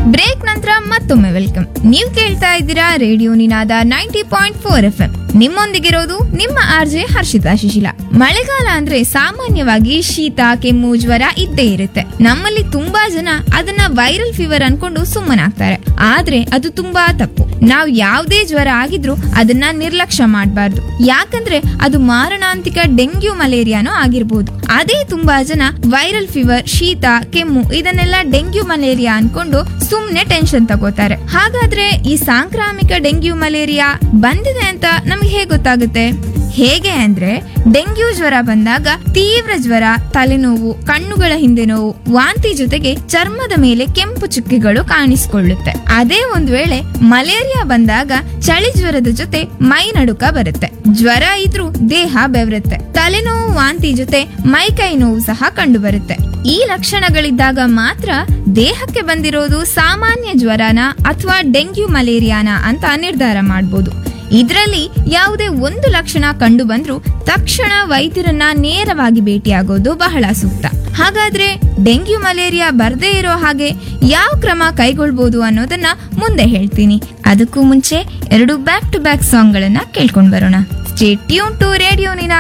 break ನಂತರ ಮತ್ತೊಮ್ಮೆ welcome ನೀವು ಕೇಳ್ತಾ ಇದ್ದೀರಾ radio Ninaada ninety point four F M ನಿಮ್ಮೊಂದಿಗಿರೋದು ನಿಮ್ಮ ಆರ್ಜೆ ಹರ್ಷಿತಾ ಶಿಶಿಲ ಮಳೆಗಾಲ ಅಂದ್ರೆ ಸಾಮಾನ್ಯವಾಗಿ ಶೀತ ಕೆಮ್ಮು ಜ್ವರ ಇದ್ದೇ ಇರುತ್ತೆ ನಮ್ಮಲ್ಲಿ ತುಂಬಾ ಜನ ಅದನ್ನ ವೈರಲ್ ಫೀವರ್ ಅನ್ಕೊಂಡು ಸುಮ್ಮನಾಗ್ತಾರೆ ಆದ್ರೆ ಅದು ತುಂಬಾ ತಪ್ಪು ನಾವು ಯಾವ್ದೇ ಜ್ವರ ಆಗಿದ್ರೂ ಅದನ್ನ ನಿರ್ಲಕ್ಷ್ಯ ಮಾಡಬಾರ್ದು ಯಾಕಂದ್ರೆ ಅದು ಮಾರಣಾಂತಿಕ ಡೆಂಗ್ಯೂ ಮಲೇರಿಯಾನೂ ಆಗಿರ್ಬೋದು ಅದೇ ತುಂಬಾ ಜನ ವೈರಲ್ ಫೀವರ್ ಶೀತ ಕೆಮ್ಮು ಇದನ್ನೆಲ್ಲ ಡೆಂಗ್ಯೂ ಮಲೇರಿಯಾ ಅನ್ಕೊಂಡು ಸುಮ್ನೆ ಟೆನ್ಷನ್ ತಗೋತಾರೆ ಹಾಗಾದ್ರೆ ಈ ಸಾಂಕ್ರಾಮಿಕ ಡೆಂಗ್ಯೂ ಮಲೇರಿಯಾ ಬಂದಿದೆ ಅಂತ ನಮ್ಗೆ ಹೇಗೆ ಗೊತ್ತಾಗುತ್ತೆ ಹೇಗೆ ಅಂದ್ರೆ ಡೆಂಗ್ಯೂ ಜ್ವರ ಬಂದಾಗ ತೀವ್ರ ಜ್ವರ ತಲೆನೋವು ಕಣ್ಣುಗಳ ಹಿಂದೆ ನೋವು ವಾಂತಿ ಜೊತೆಗೆ ಚರ್ಮದ ಮೇಲೆ ಕೆಂಪು ಚುಕ್ಕೆಗಳು ಕಾಣಿಸಿಕೊಳ್ಳುತ್ತೆ ಅದೇ ಒಂದ್ ವೇಳೆ ಮಲೇರಿಯಾ ಬಂದಾಗ ಚಳಿ ಜ್ವರದ ಜೊತೆ ಮೈ ನಡುಕ ಬರುತ್ತೆ ಜ್ವರ ಇದ್ರೂ ದೇಹ ಬೆವರುತ್ತೆ ತಲೆನೋವು ವಾಂತಿ ಜೊತೆ ಮೈಕೈ ನೋವು ಸಹ ಕಂಡು ಬರುತ್ತೆ ಈ ಲಕ್ಷಣಗಳಿದ್ದಾಗ ಮಾತ್ರ ದೇಹಕ್ಕೆ ಬಂದಿರೋದು ಸಾಮಾನ್ಯ ಜ್ವರನ ಅಥವಾ ಡೆಂಗ್ಯೂ ಮಲೇರಿಯಾನ ಅಂತ ನಿರ್ಧಾರ ಮಾಡಬಹುದು ಇದರಲ್ಲಿ ಯಾವುದೇ ಒಂದು ಲಕ್ಷಣ ಕಂಡು ಬಂದ್ರೂ ತಕ್ಷಣ ವೈದ್ಯರನ್ನ ನೇರವಾಗಿ ಭೇಟಿಯಾಗೋದು ಬಹಳ ಸೂಕ್ತ ಹಾಗಾದ್ರೆ ಡೆಂಗ್ಯೂ ಮಲೇರಿಯಾ ಬರ್ದೇ ಇರೋ ಹಾಗೆ ಯಾವ ಕ್ರಮ ಕೈಗೊಳ್ಬೋದು ಅನ್ನೋದನ್ನ ಮುಂದೆ ಹೇಳ್ತೀನಿ ಅದಕ್ಕೂ ಮುಂಚೆ ಎರಡು ಬ್ಯಾಕ್ ಟು ಬ್ಯಾಕ್ ಸಾಂಗ್ ಗಳನ್ನ ಕೇಳ್ಕೊಂಡ್ ಬರೋಣ stay tuned to radio Niña